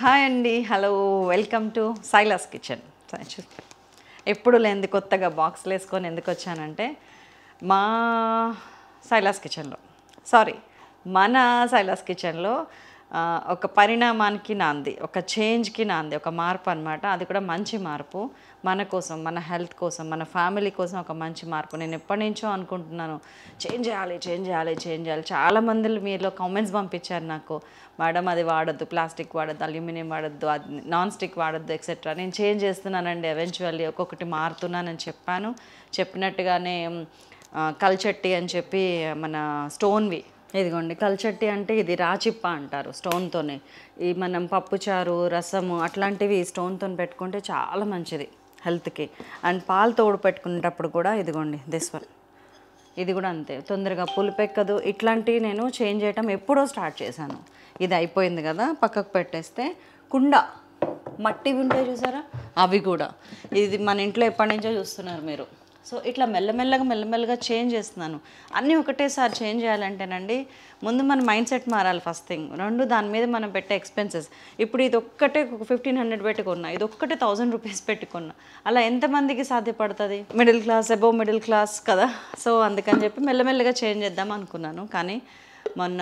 Hi అండి hello welcome to Silas kitchen ఎప్పుడు లేనిది కొత్తగా బాక్స్లు వేసుకొని ఎందుకు వచ్చానంటే మా సైలాస్ కిచెన్లో సారీ మన సైలాస్ కిచెన్లో ఆ, ఒక పరిణామానికి నాంది ఒక చేంజ్కి నాంది ఒక మార్పు అనమాట అది కూడా మంచి మార్పు మన కోసం మన హెల్త్ కోసం మన ఫ్యామిలీ కోసం ఒక మంచి మార్పు నేను ఎప్పటి నుంచో అనుకుంటున్నాను చేంజ్ చేయాలి చేంజ్ చేయాలి చేంజ్ చేయాలి చాలా మంది మీలో కామెంట్స్ పంపించారు నాకు మేడం అది వాడద్దు ప్లాస్టిక్ వాడద్దు అల్యూమినియం వాడద్దు అది నాన్ స్టిక్ వాడద్దు ఎక్సెట్రా నేను చేంజ్ చేస్తున్నానండి ఎవెన్చువల్లీ ఒక్కొక్కటి మారుతున్నానని చెప్పాను చెప్పినట్టుగానే ఆ, కల్చట్టి అని చెప్పి మన స్టోన్వి ఇదిగోండి కల్చట్టి అంటే ఇది రాచిప్ప అంటారు స్టోన్తోనే ఈ మనం పప్పుచారు రసము అట్లాంటివి స్టోన్తో పెట్టుకుంటే చాలా మంచిది హెల్త్కి అండ్ పాలు తోడు పెట్టుకునేటప్పుడు కూడా ఇదిగోండి దిస్ వన్ ఇది కూడా అంతే తొందరగా పులిపెక్కదు ఇట్లాంటివి నేను చేంజ్ చేయటం ఎప్పుడో స్టార్ట్ చేశాను ఇది అయిపోయింది కదా పక్కకు పెట్టేస్తే కుండ మట్టివి ఉంటాయి చూసారా అవి కూడా ఇది మన ఇంట్లో ఎప్పటి నుంచో చూస్తున్నారు మీరు సో ఇట్లా మెల్లమెల్లగా మెల్లమెల్లగా చేంజ్ చేస్తున్నాను అన్నీ ఒకటేసారి చేంజ్ చేయాలంటేనండి ముందు మన మైండ్ సెట్ మారాలి ఫస్ట్ థింగ్ రెండు దాని మీద మనం పెట్టే ఎక్స్పెన్సెస్ ఇప్పుడు ఇది ఒక్కటే ఫిఫ్టీన్ హండ్రెడ్ పెట్టుకున్నా ఇది ఒక్కటే థౌజండ్ రూపీస్ పెట్టుకున్నా అలా ఎంతమందికి సాధ్యపడుతుంది middle class above middle class కదా సో అందుకని చెప్పి మెల్లమెల్లగా చేంజ్ చేద్దాం అనుకున్నాను కానీ మొన్న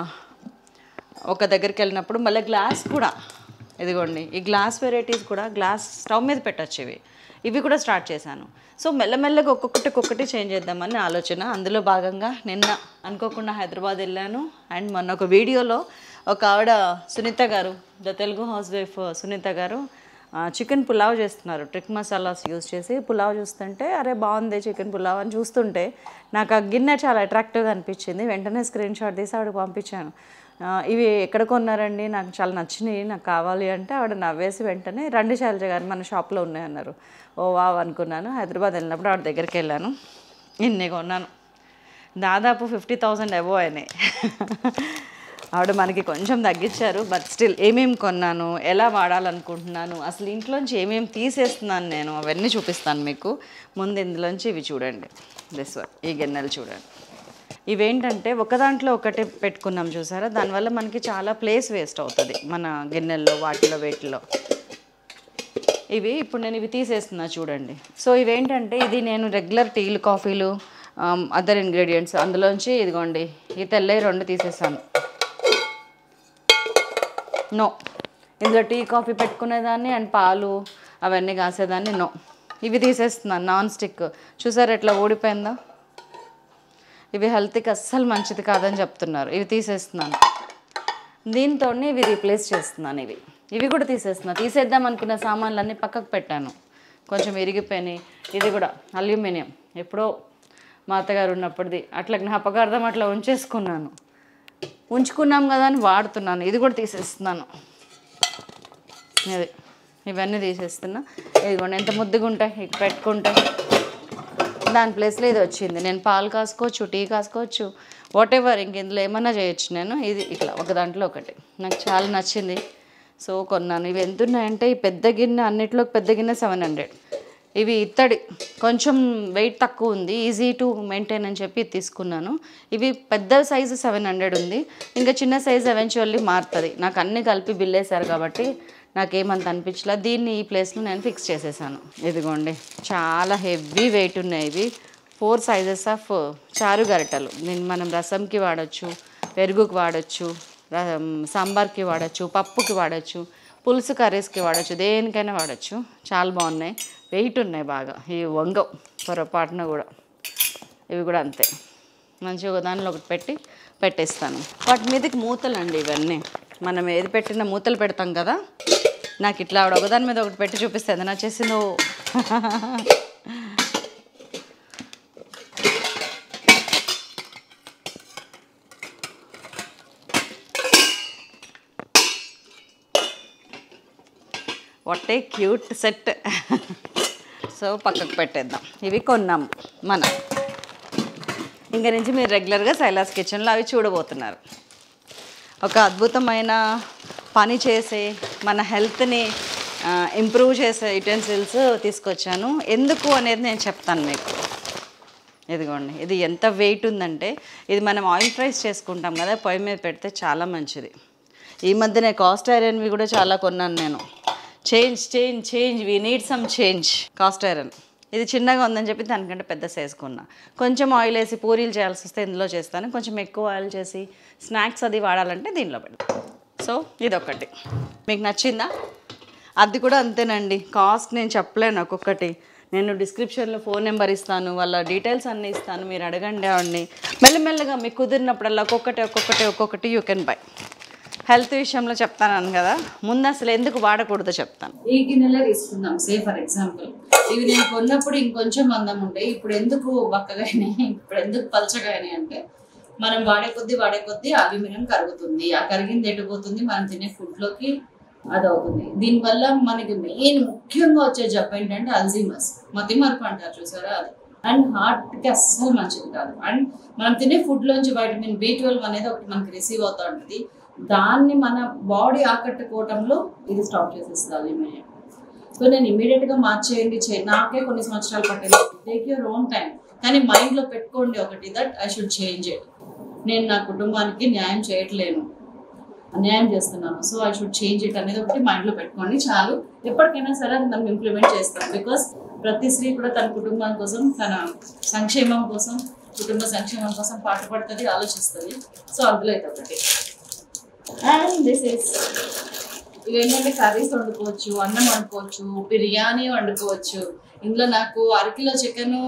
ఒక దగ్గరికి వెళ్ళినప్పుడు మళ్ళీ గ్లాస్ కూడా ఇదిగోండి ఈ గ్లాస్ వెరైటీస్ కూడా గ్లాస్ స్టవ్ మీద పెట్టచ్చు ఇవి ఇవి కూడా స్టార్ట్ చేశాను సో మెల్లమెల్లగా ఒక్కొక్కటి ఒక్కొక్కటి చేంజ్ చేద్దామని ఆలోచన అందులో భాగంగా నిన్న అనుకోకుండా హైదరాబాద్ వెళ్ళాను అండ్ మొన్న ఒక వీడియోలో ఒక ఆవిడ Sunitha garu the Telugu housewife Sunitha garu chicken pulao చేస్తున్నారు ట్రిక్ మసాలాస్ యూస్ చేసి పులావ్ చూస్తుంటే అరే బాగుంది చికెన్ పులావ్ అని చూస్తుంటే నాకు ఆ గిన్నె చాలా అట్రాక్టివ్గా అనిపించింది వెంటనే స్క్రీన్ షాట్ తీసి ఆవిడకి పంపించాను ఆ, ఇవి ఎక్కడ కొన్నారండి నాకు చాలా నచ్చినాయి నాకు కావాలి అంటే ఆవిడ నవ్వేసి వెంటనే రండి శైలజ గారు మన షాప్లో ఉన్నాయన్నారు ఓ వావ్ అనుకున్నాను హైదరాబాద్ వెళ్ళినప్పుడు ఆవిడ దగ్గరికి వెళ్ళాను ఇన్ని కొన్నాను దాదాపు ఫిఫ్టీ థౌజండ్ అబో అయినాయి ఆవిడ మనకి కొంచెం తగ్గించారు బట్ స్టిల్ ఏమేమి కొన్నాను ఎలా వాడాలనుకుంటున్నాను అసలు ఇంట్లోంచి ఏమేమి తీసేస్తున్నాను నేను అవన్నీ చూపిస్తాను మీకు ముందు ఇందులోంచి ఇవి చూడండి దిస్ ఈ గిన్నెలు చూడండి ఇవేంటంటే ఒక దాంట్లో ఒకటి పెట్టుకున్నాం చూసారా దానివల్ల మనకి చాలా ప్లేస్ వేస్ట్ అవుతుంది మన గిన్నెల్లో వాటిలో వేటిలో ఇవి ఇప్పుడు నేను ఇవి తీసేస్తున్నా చూడండి సో ఇవేంటంటే ఇది నేను రెగ్యులర్ టీలు కాఫీలు అదర్ ఇంగ్రీడియంట్స్ అందులోంచి ఇదిగోండి ఈ తెల్లవి రెండు తీసేసాను నో ఇందులో టీ కాఫీ పెట్టుకునేదాన్ని అండ్ పాలు అవన్నీ కాసేదాన్ని నో ఇవి తీసేస్తున్నాను నాన్ స్టిక్ చూసారు ఎట్లా ఊడిపోయిందో ఇవి హెల్త్కి అస్సలు మంచిది కాదని చెప్తున్నారు ఇవి తీసేస్తున్నాను దీంతో ఇవి రీప్లేస్ చేస్తున్నాను ఇవి ఇవి కూడా తీసేస్తున్నాను తీసేద్దాం అనుకున్న సామాన్లన్నీ పక్కకు పెట్టాను కొంచెం ఇరిగిపోయినాయి ఇది కూడా అల్యూమినియం ఎప్పుడో మా అత్తగారు ఉన్నప్పటిది అట్లా జ్ఞాపకార్థం అట్లా ఉంచేసుకున్నాను ఉంచుకున్నాం కదా అని వాడుతున్నాను ఇది కూడా తీసేస్తున్నాను ఇది ఇవన్నీ తీసేస్తున్నా ఇదిగోండి ఎంత ముద్దుగా ఉంటాయి ఇక పెట్టుకుంటే దాని ప్లేస్లో ఇది వచ్చింది నేను పాలు కాసుకోవచ్చు టీ కాసుకోవచ్చు వాట్ ఎవర్ ఇంక ఇందులో ఏమన్నా చేయొచ్చు నేను ఇది ఇట్లా ఒక దాంట్లో ఒకటి నాకు చాలా నచ్చింది సో కొన్నాను ఇవి ఎంత ఉన్నాయంటే ఈ పెద్ద గిన్నె అన్నిట్లో పెద్ద గిన్నె సెవెన్ హండ్రెడ్ ఇవి ఇత్తడి కొంచెం వెయిట్ తక్కువ ఉంది ఈజీ టు మెయింటైన్ అని చెప్పి ఇది తీసుకున్నాను ఇవి పెద్ద సైజు సెవెన్ హండ్రెడ్ ఉంది ఇంకా చిన్న సైజు ఎవెన్చువల్లీ మారుతుంది నాకు అన్ని కలిపి బిల్ వేశారు కాబట్టి నాకేమంత అనిపించలే దీన్ని ఈ ప్లేస్లో నేను ఫిక్స్ చేసేసాను ఇదిగోండి చాలా హెవీ వెయిట్ ఉన్నాయి ఇవి ఫోర్ సైజెస్ ఆఫ్ చారు గరిటెలు దీన్ని మనం రసంకి వాడచ్చు పెరుగుకి వాడచ్చు ర- సాంబార్కి వాడచ్చు పప్పుకి వాడచ్చు పులుసు కర్రీస్కి వాడచ్చు దేనికైనా వాడచ్చు చాలా బాగున్నాయి వెయిట్ ఉన్నాయి బాగా ఇవి వంగవు పొరపాటున కూడా ఇవి కూడా అంతే మంచిగా ఒక దానిలో ఒకటి పెట్టి పెట్టేస్తాను వాటి మీదకి మూతలు అండి ఇవన్నీ మనం ఏది పెట్టినా మూతలు పెడతాం కదా నాకు ఇట్లా ఆవిడ ఒకదాని మీద ఒకటి పెట్టి చూపిస్తే ఎంత నచ్చేసిందో what a cute set so పక్కకు పెట్టేద్దాం ఇవి కొన్నాము మనం ఇంక నుంచి మీరు రెగ్యులర్గా సైలాస్ కిచెన్లో అవి చూడబోతున్నారు ఒక అద్భుతమైన పని చేసే మన హెల్త్ని ఇంప్రూవ్ చేసే యుటెన్సిల్స్ తీసుకొచ్చాను ఎందుకు అనేది నేను చెప్తాను మీకు ఇదిగోండి ఇది ఎంత వెయిట్ ఉందంటే ఇది మనం ఆయిల్ ఫ్రైస్ చేసుకుంటాం కదా పొయ్యి మీద పెడితే చాలా మంచిది ఈ మధ్యనే కాస్ట్ ఐరన్వి కూడా చాలా కొన్నాను నేను change change change we need some change cast iron ఇది చిన్నగా ఉందని చెప్పి దానికంటే పెద్ద సైజ్ కొన్నా కొంచెం ఆయిల్ వేసి పూరీలు చేయాల్సి వస్తే ఇందులో చేస్తాను కొంచెం ఎక్కువ ఆయిల్ చేసి స్నాక్స్ అది వాడాలంటే దీనిలో పెడతాను సో ఇదొకటి మీకు నచ్చిందా అది కూడా అంతేనండి కాస్ట్ నేను చెప్పలేను ఒక్కొక్కటి నేను డిస్క్రిప్షన్లో ఫోన్ నెంబర్ ఇస్తాను వాళ్ళ డీటెయిల్స్ అన్నీ ఇస్తాను మీరు అడగండి ఆవిడ్ని మెల్లమెల్లగా మీకు కుదిరినప్పుడల్లా ఒక్కొక్కటి ఒక్కొక్కటి ఒక్కొక్కటి యూ కెన్ బై హెల్త్ విషయంలో చెప్తాను కదా ముందు అసలు ఎందుకు వాడకూడదో చెప్తాను ఈ గిన్నెలే తీసుకుందాం సే ఫర్ ఎగ్జాంపుల్ ఇవి నేను కొన్నప్పుడు ఇంకొంచెం మందం ఉండే ఇప్పుడు ఎందుకు బక్కగా అయినాయి ఇప్పుడు ఎందుకు పలచగా అయినాయి అంటే మనం వాడే కొద్దీ వాడే కొద్దీ అల్యూమినియం కరుగుతుంది ఆ కరిగింది ఎటుపోతుంది మనం తినే ఫుడ్ లోకి అది అవుతుంది దీనివల్ల మనకి మెయిన్ ముఖ్యంగా వచ్చే జబ్బు ఏంటంటే అల్జీమస్ మతిమరుపు అంటారు చూసారా అది అండ్ హార్ట్ కి అస్సలు మంచిది కాదు అండ్ మనం తినే ఫుడ్ లోంచి వైటమిన్ బి ట్వెల్వ్ అనేది ఒకటి మనకి రిసీవ్ అవుతా ఉంటుంది దాన్ని మన బాడీ ఆకట్టుకోవటంలో ఇది స్టాప్ చేసేస్తుంది అల్యూమినియం సో నేను ఇమీడియట్ గా మార్చేయండి చే నాకే కొన్ని సంవత్సరాలు పట్టింది టేక్ యువర్ ఓన్ టైం కానీ మైండ్ లో పెట్టుకోండి ఒకటి that I should change it నేను నా కుటుంబానికి న్యాయం చేయట్లేను అన్యాయం చేస్తున్నాను so I should change it అనేది ఒకటి మైండ్ లో పెట్టుకోండి చాలు ఎప్పటికైనా సరే అది మనం ఇంప్లిమెంట్ చేస్తాం బికాస్ ప్రతి స్త్రీ కూడా తన కుటుంబం కోసం తన సంక్షేమం కోసం కుటుంబ సంక్షేమం కోసం పాటుపడుతుంది ఆలోచిస్తుంది సో అందులో ఇది ఒకటి అండ్ దిస్ ఇస్ ఇవేంటంటే కర్రీస్ వండుకోవచ్చు అన్నం వండుకోవచ్చు బిర్యానీ వండుకోవచ్చు ఇందులో నాకు అరకిలో చికెన్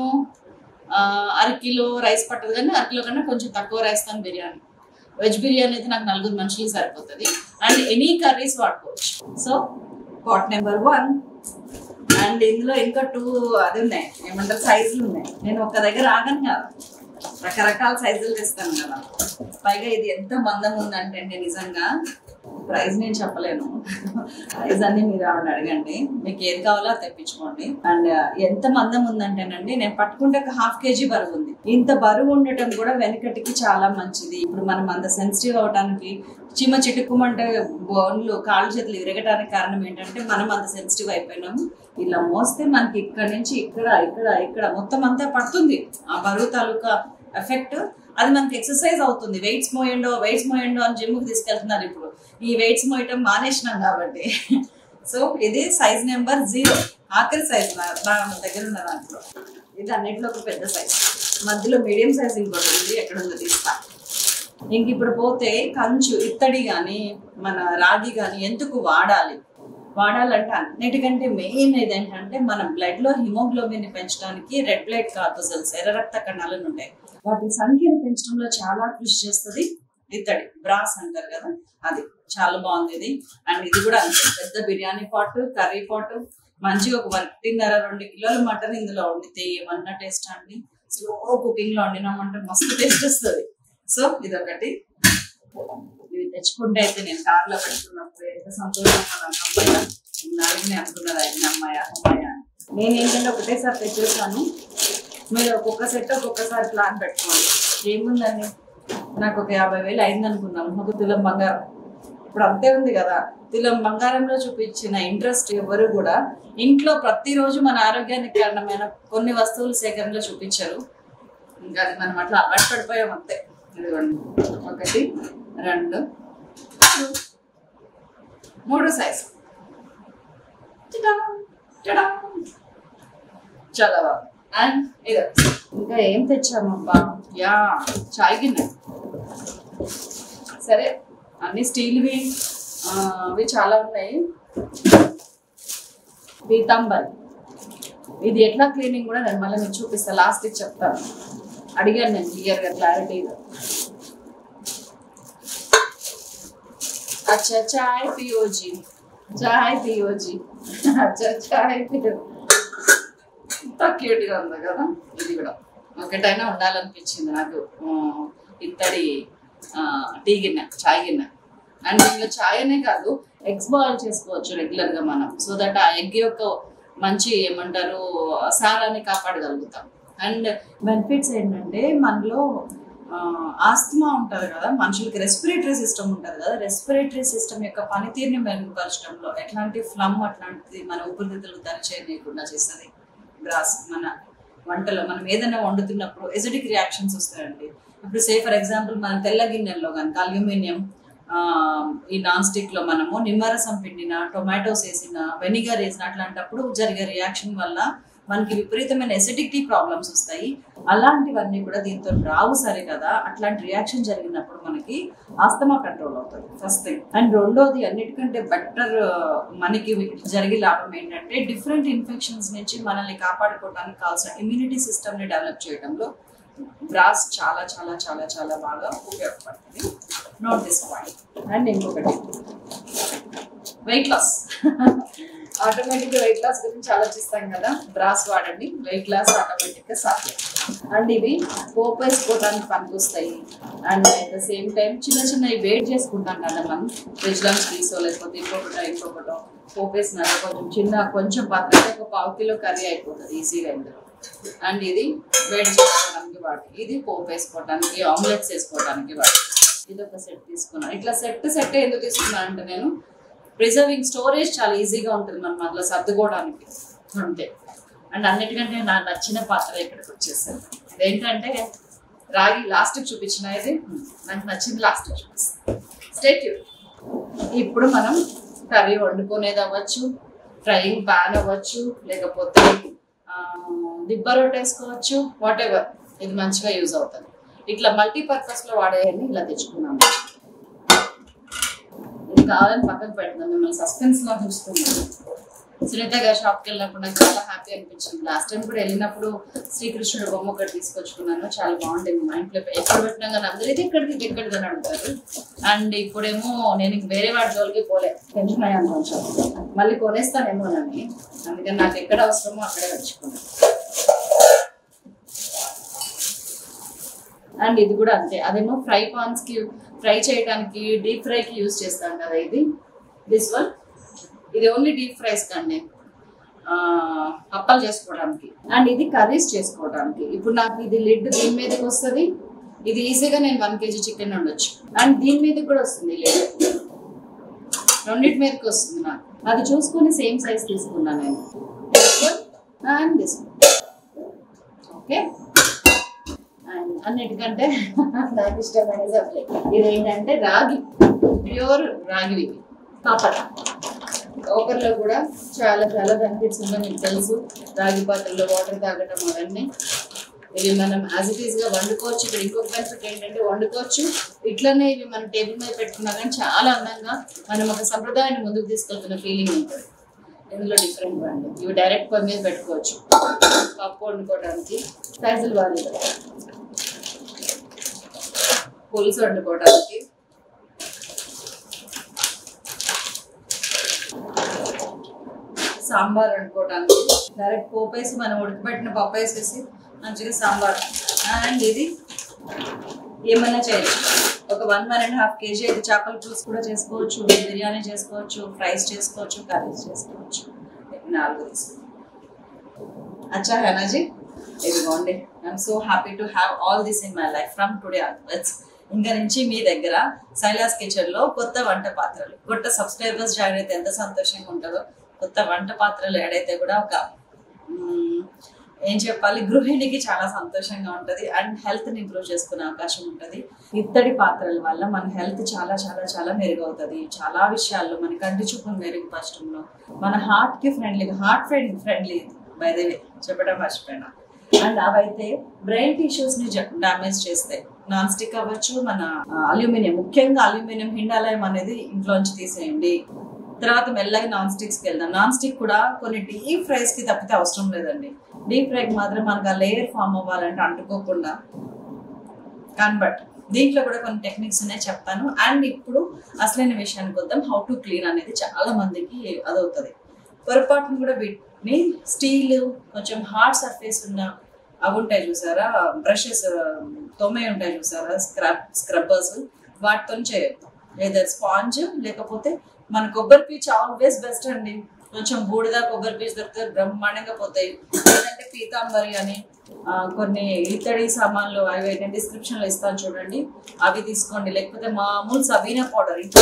అరకిలో రైస్ పట్టదు కానీ అరకిలో కన్నా కొంచెం తక్కువ రైస్ తాను బిర్యానీ వెజ్ బిర్యానీ అయితే నాకు నలుగురు మనుషులు సరిపోతుంది అండ్ ఎనీ కర్రీస్ వాడుకోవచ్చు so pot number one and ఇందులో ఇంకా టూ అది ఉన్నాయి ఏమంటారు సైజులు ఉన్నాయి నేను ఒక దగ్గర ఆగను కదా రకరకాల సైజులు తెస్తాను కదా పైగా ఇది ఎంత మందం ఉందంటే అండి నిజంగా ప్రైస్ నేను చెప్పలేను ప్రైస్ అన్ని మీరు ఆవిడ అడగండి మీకు ఏది కావాలో అది తెప్పించుకోండి అండ్ ఎంత మందం ఉందంటేనండి నేను పట్టుకుంటే ఒక హాఫ్ కేజీ బరువు ఉంది ఇంత బరువు ఉండటం కూడా వెనకటికి చాలా మంచిది ఇప్పుడు మనం అంత సెన్సిటివ్ అవడానికి చీమ చిటుక్కుమంటే బోన్లు కాళ్ళు చేతులు విరగటానికి కారణం ఏంటంటే మనం అంత సెన్సిటివ్ అయిపోయినాము ఇలా మోస్తే మనకి ఇక్కడ నుంచి ఇక్కడ ఇక్కడ ఇక్కడ మొత్తం అంతా పడుతుంది ఆ బరువు తాలూకా ఎఫెక్ట్ అది మనకి ఎక్సర్సైజ్ అవుతుంది వెయిట్స్ మోయండో వెయిట్స్ మోయండో అని జిమ్కి తీసుకెళ్తున్నారు ఇప్పుడు ఈ వెయిట్స్ మోయటం మానేసినాం కాబట్టి సో ఇది సైజ్ నెంబర్ జీరో ఆఖరి సైజ్ నా నా దగ్గర ఉన్న దాంట్లో ఇది అన్నింటిలో ఒక పెద్ద సైజ్ మధ్యలో మీడియం సైజ్ ఇంకోటి ఉంది ఎక్కడ ఉందో తీస్తా ఇంక ఇప్పుడు పోతే కంచు ఇత్తడి కానీ మన రాగి కానీ ఎందుకు వాడాలి వాడాలంటే అన్నిటికంటే మెయిన్ ఏదేంటంటే మన బ్లడ్ లో హిమోగ్లోబిన్ ని పెంచడానికి రెడ్ బ్లడ్ కార్పసల్స్ ఎర్ర రక్త కణాలను ఉంటాయి వాటి సంఖ్యను పెంచడంలో చాలా కృషి చేస్తుంది ఇత్తడి బ్రాస్ అంటారు కదా అది చాలా బాగుంది ఇది అండ్ ఇది కూడా అంతే పెద్ద బిర్యానీ పాట్ కర్రీ పాట్ మంచిగా ఒక ఒకటిన్నర రెండు కిలోల మటన్ ఇందులో వండితే ఏమన్నా టేస్ట్ అండి స్లో కుకింగ్ లో వండినామంటే మస్తు టేస్ట్ వస్తుంది సో ఇదొకటి ఇవి తెచ్చుకుంటే అయితే నేను కార్లో పెట్టుకున్నప్పుడు ఎంత సంతోషంగా నాకు అమ్మాయి నాలుగునే అనుకున్నది ఆయన అమ్మాయి అమ్మాయి అని నేను ఏంటంటే ఒకటేసారి తెచ్చేసాను మీరు ఒక్కొక్క సెట్ ఒక్కొక్కసారి ప్లాన్ పెట్టుకోండి ఏముందండి నాకు ఒక యాభై వేలు అయింది అనుకున్నాను ఒక తులం బంగారం ఇప్పుడు అంతే ఉంది కదా తులం బంగారంలో చూపించిన ఇంట్రెస్ట్ ఎవరు కూడా ఇంట్లో ప్రతిరోజు మన ఆరోగ్యానికి కారణమైన కొన్ని వస్తువులు సేకరణలో చూపించారు ఇంకా అది మనం అట్లా అలవాటు పడిపోయాం అంతే ఇదిగోండి ఒకటి రెండు మూడు. మూడు సైజ్ చాలా బాగుంది అండ్ ఇది ఇంకా ఏం తెచ్చామబ్బా యా చాయ్ గిన్నె సరే అన్ని స్టీల్వి ఆ, అవి చాలా ఉన్నాయి పీతాంబరి ఇది ఎట్లా క్లీనింగ్ కూడా నేను మళ్ళీ నేను చూపిస్తాను లాస్ట్ చెప్తాను అడిగాను నేను క్లియర్గా క్లారిటీగా अच्छा चाय पियो जी चाय पियो जी अच्छा चाय पियो ఎంత క్యూట్గా ఉంది కదా ఇది కూడా ఒకటైనా ఉండాలనిపించింది నాకు ఆ, ఇత్తడి ఆ, టీ గిన్నె చాయ్ గిన్నె అండ్ ఇందులో చాయ్ అనే కాదు ఎగ్స్ బాయిల్ చేసుకోవచ్చు రెగ్యులర్ గా మనం సో దట్ ఆ ఎగ్ యొక్క మంచి ఏమంటారు సారాన్ని కాపాడగలుగుతాం అండ్ బెనిఫిట్స్ ఏంటంటే మనలో ఆస్తమా ఉంటుంది కదా మనుషులకి రెస్పిరేటరీ సిస్టమ్ ఉంటుంది కదా రెస్పిరేటరీ సిస్టమ్ యొక్క పనితీరుని మెరుగుపరచడంలో ఎట్లాంటి ఫ్లమ్ అట్లాంటిది మన ఊపిరితిత్తులు దరి చేయకుండా చేస్తుంది గ్రాస్ మన వంటలో మనం ఏదైనా వండుతున్నప్పుడు ఎసిడిక్ రియాక్షన్స్ వస్తాయండి ఇప్పుడు సే ఫర్ ఎగ్జాంపుల్ మన తెల్ల గిన్నెల్లో కనుక అల్యూమినియం ఆ, ఈ నాన్ స్టిక్ లో మనము నిమ్మరసం పిండిన టొమాటోస్ వేసిన వెనిగర్ వేసిన అట్లాంటప్పుడు జరిగే రియాక్షన్ వల్ల మనకి విపరీతమైన ఎసిడిటీ ప్రాబ్లమ్స్ వస్తాయి అలాంటివన్నీ కూడా దీంతో రావు సరే కదా అట్లాంటి రియాక్షన్ జరిగినప్పుడు మనకి ఆస్తమా కంట్రోల్ అవుతుంది ఫస్ట్ థింగ్ అండ్ రెండోది అన్నిటికంటే బెటర్ మనకి జరిగే లాభం ఏంటంటే డిఫరెంట్ ఇన్ఫెక్షన్స్ నుంచి మనల్ని కాపాడుకోవడానికి కావాల్సిన ఇమ్యూనిటీ సిస్టమ్ ని డెవలప్ చేయడంలో బ్రాస్ చాలా చాలా చాలా చాలా బాగా ఉపయోగపడుతుంది నోట్ దిస్ పాయింట్ అండ్ ఇంకొకటి weight loss automatic weight loss గురించి ఆలోచిస్తాం కదా బ్రాస్ వాడండి వెయిట్ లాస్ ఆటోమేటిక్ గా సాధ్యం అండ్ ఇవి పోపు వేసుకోవడానికి పనికొస్తాయి and at the same time చిన్న చిన్నవి వెయిట్ చేసుకుంటాం కదా మనం వెజ్ లంచ్ తీసో లేకపోతే ఇంకొకటో ఇంకొకటో పోపు వేసిన కొంచెం చిన్న కొంచెం పాత్ర ఒక పావు కిలో కర్రీ అయిపోతుంది ఈజీగా ఇందులో అండ్ ఇది వేడి చేసుకోవడానికి వాటి ఇది పోపు వేసుకోవడానికి ఆమ్లెట్స్ వేసుకోవడానికి వాటి ఇది ఒక సెట్ తీసుకున్నాను ఇట్లా సెట్ సెట్ ఎందుకు తీసుకున్నాను అంటే నేను ప్రిజర్వింగ్ స్టోరేజ్ చాలా ఈజీగా ఉంటుంది మనం అట్లా సర్దుకోవడానికి అంతే అండ్ అన్నిటికంటే నాకు నచ్చిన పాత్ర ఇక్కడికి వచ్చేసాను ఇదేంటంటే రాగి లాస్ట్కి చూపించిన ఇది నాకు నచ్చింది లాస్ట్కి చూపిస్తాను స్టేట్ ఇప్పుడు మనం కర్రీ వండుకునేది అవ్వచ్చు ఫ్రైయింగ్ ప్యాన్ అవ్వచ్చు లేకపోతే ఆ, దిబ్బ రొట్టె వేసుకోవచ్చు వాట్ ఎవర్ ఇది మంచిగా యూజ్ అవుతుంది ఇట్లా మల్టీపర్పస్ లో వాడేయని ఇలా తెచ్చుకున్నాము ఇది కావాలని పక్కకు పెడుతున్నాం మిమ్మల్ని సస్పెన్స్ లో చూస్తున్నాను సునీత గారి షాప్కి వెళ్ళినప్పుడు నాకు చాలా హ్యాపీ అనిపించింది లాస్ట్ టైం కూడా వెళ్ళినప్పుడు శ్రీకృష్ణుడు బొమ్మ ఒకటి తీసుకొచ్చుకున్నాను చాలా బాగుండేది మా ఇంట్లో ఎక్కడ పెట్టినా కానీ అందరూ ఇది ఎక్కడిది ఇది ఎక్కడిది అని అడుగుతారు అండ్ ఇప్పుడేమో నేను ఇంక వేరే వాడి జోలికి పోలే టెన్షన్ అయ్యాను కొంచెం మళ్ళీ కొనేస్తానేమోనని అందుకని నాకు ఎక్కడ అవసరమో అక్కడే తెచ్చుకున్నాను అండ్ ఇది కూడా అంతే అదేమో ఫ్రై పాన్స్ కి ఫ్రై చేయడానికి డీప్ ఫ్రై కి యూజ్ చేస్తాం కదా ఇది దిస్ వన్ ఇది ఓన్లీ డీప్ ఫ్రైస్ కండి ఆ, అప్పాలు చేసుకోవడానికి అండ్ ఇది కర్రీస్ చేసుకోవడానికి ఇప్పుడు నాకు ఇది లిడ్ దీని మీదకి వస్తుంది ఇది ఈజీగా నేను వన్ కేజీ చికెన్ ఉండొచ్చు అండ్ దీని మీదకి కూడా వస్తుంది లిడ్ రెండింటి మీదకి వస్తుంది నాకు అది చూసుకొని సేమ్ సైజ్ తీసుకున్నాను నేను అండ్ దిస్ ఓకే అండ్ అన్నిటికంటే నాకు ఇష్టమైన సబ్జెక్ట్ ఇదేంటంటే రాగి ప్యూర్ రాగివి కాపర్ కాపర్లో కూడా చాలా చాలా బెనిఫిట్స్ ఉన్నాయి మీకు తెలుసు రాగి పాత్రలో వాటర్ తాగటం అవన్నీ ఇవి మనం యాజ్ ఇట్ ఈస్ గా వండుకోవచ్చు ఇక్కడ ఇంకొక బెనిఫిట్ ఏంటంటే వండుకోవచ్చు ఇట్లనే ఇవి మన టేబుల్ మీద పెట్టుకున్నా కానీ చాలా అందంగా మనం ఒక సంప్రదాయాన్ని ముందుకు తీసుకెళ్తున్న ఫీలింగ్ ఉంటుంది ఇందులో డిఫరెంట్ అండి ఇవి డైరెక్ట్ పొయ్యి మీద పెట్టుకోవచ్చు పప్పు వండుకోవడానికి సైజులు బాగా పులుసు వండుకోవడానికి సాంబార్ వండుకోవడానికి డైరెక్ట్ పోపు వేసి మనం ఉడకబెట్టిన పప్పు వేసేసి మంచిగా సాంబార్ అండ్ ఇది ఏమైనా చేయొచ్చు ఒక one one and half KG అయితే చేపల పులుసు కూడా చేసుకోవచ్చు బిర్యానీ చేసుకోవచ్చు ఫ్రైస్ చేసుకోవచ్చు కర్రీస్ చేసుకోవచ్చు ఇవి నాలుగు తీసుకున్నాం అచ్చా హెనాజీ ఇదిగోండి I'm so happy to have all this in my life from today onwards ఇంకా నుంచి మీ దగ్గర సైలాస్ కిచెన్ లో కొత్త వంట పాత్రలు కొత్త సబ్స్క్రైబర్స్ జాయిన్ అయితే ఎంత సంతోషంగా ఉంటుందో కొత్త వంట పాత్రలు ఏడైతే కూడా ఒక మ్మ్, ఏం చెప్పాలి గృహిణికి చాలా సంతోషంగా ఉంటది అండ్ హెల్త్ ని ఇంప్రూవ్ చేసుకునే అవకాశం ఉంటది ఇత్తడి పాత్రల వల్ల మన హెల్త్ చాలా చాలా చాలా మెరుగవుతుంది చాలా విషయాల్లో మన కంటి చూపును మెరుగుపరచడంలో మన హార్ట్ కి friendly heart friend friendly by the way చెప్పడం మర్చిపోయినా అండ్ అవైతే బ్రెయిన్ టిష్యూస్ ని డామేజ్ చేస్తాయి నాన్ స్టిక్ అవ్వచ్చు మన అల్యూమినియం ముఖ్యంగా అల్యూమినియం హిండాలయం అనేది ఇంట్లోంచి తీసేయండి తర్వాత మెల్లగా నాన్ స్టిక్స్కి వెళ్దాం నాన్ స్టిక్ కూడా కొన్ని డీప్ ఫ్రైస్ కి తప్పితే అవసరం లేదండి డీప్ ఫ్రైకి మాత్రం మనకు ఆ లేయర్ ఫామ్ అవ్వాలంటే అంటుకోకుండా కన్వర్ట్ దీంట్లో కూడా కొన్ని టెక్నిక్స్ ఉన్నాయి చెప్తాను అండ్ ఇప్పుడు అసలైన విషయానికి వద్దాం హౌ టు క్లీన్ అనేది చాలా మందికి అదవుతుంది పొరపాటును కూడా వీటిని స్టీల్ కొంచెం హార్డ్ సర్ఫేస్ ఉన్న అవి ఉంటాయి చూసారా బ్రషెస్ తొమ్మే ఉంటాయి చూసారా స్క్రబ్ స్క్రబ్బర్స్ వాటితో చేయొద్దు లేదా స్పాంజ్ లేకపోతే మన కొబ్బరి పీచ్ ఆల్వేస్ బెస్ట్ అండి కొంచెం బూడిద కొబ్బరి పీచ్ దొరికితే బ్రహ్మాండంగా పోతాయి లేదంటే పీతాంబరి అని ఆ, కొన్ని ఇత్తడి సామాన్లు అవి నేను డిస్క్రిప్షన్ లో ఇస్తాను చూడండి అవి తీసుకోండి లేకపోతే మామూలు సబీనా పౌడర్ ఇంట్లో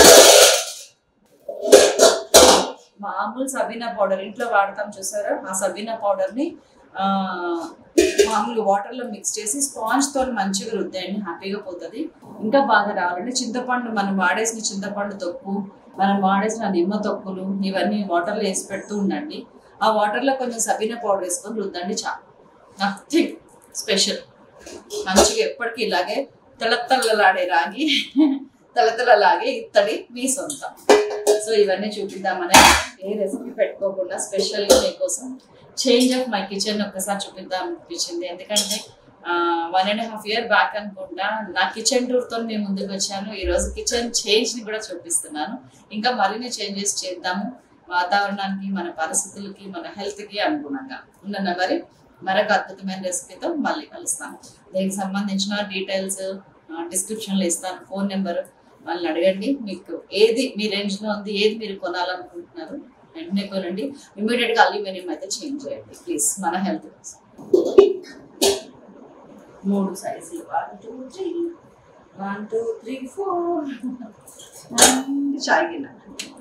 మామూలు సబీనా పౌడర్ ఇంట్లో వాడతాం చూసారా ఆ సబీనా పౌడర్ ని ఆ, మామూలు వాటర్లో మిక్స్ చేసి స్పాంజ్తో మంచిగా రుద్దేయండి హ్యాపీగా పోతుంది ఇంకా బాగా రావాలంటే చింతపండు మనం వాడేసిన చింతపండు తొక్కు మనం వాడేసిన నిమ్మ తొక్కులు ఇవన్నీ వాటర్లో వేసి పెడుతూ ఉండండి ఆ వాటర్లో కొంచెం సబీనా పౌడర్ వేసుకొని రుద్దండి చాలు నథింగ్ స్పెషల్ మంచిగా ఎప్పటికీ ఇలాగే తెల్లతల్లలాడే రాగి తెల్లతల్లలాగే ఇత్తడి మీ సొంతం సో ఇవన్నీ చూపిద్దామని ఏ రెసిపీ పెట్టుకోకుండా స్పెషల్గా మీకోసం చేంజ్ ఆఫ్ మై కిచెన్ ఒక్కసారి చూపిద్దాం అనిపించింది ఎందుకంటే one and half year back అనుకుంటా నా కిచెన్ టూర్తో మేము ముందుకు వచ్చాను ఈ రోజు కిచెన్ చేంజ్ ని కూడా చూపిస్తున్నాను ఇంకా మరిన్ని చేంజెస్ చేద్దాము వాతావరణానికి మన పరిస్థితులకి మన హెల్త్ కి అనుగుణంగా ఉన్న మరి మరొక అద్భుతమైన రెసిపీతో మళ్ళీ కలుస్తాను దీనికి సంబంధించిన డీటెయిల్స్ డిస్క్రిప్షన్లో ఇస్తాను ఫోన్ నెంబర్ వాళ్ళని అడగండి మీకు ఏది మీ రేంజ్ లో ఉంది ఏది మీరు కొనాలనుకుంటున్నారు వెంటనే కొనండి ఇమీడియట్ గా అల్యూమినియం అయితే చేంజ్ చేయండి ప్లీజ్ మన హెల్త్ కోసం మూడు సైజులు one two three one two three four చాయ్ గిన్నె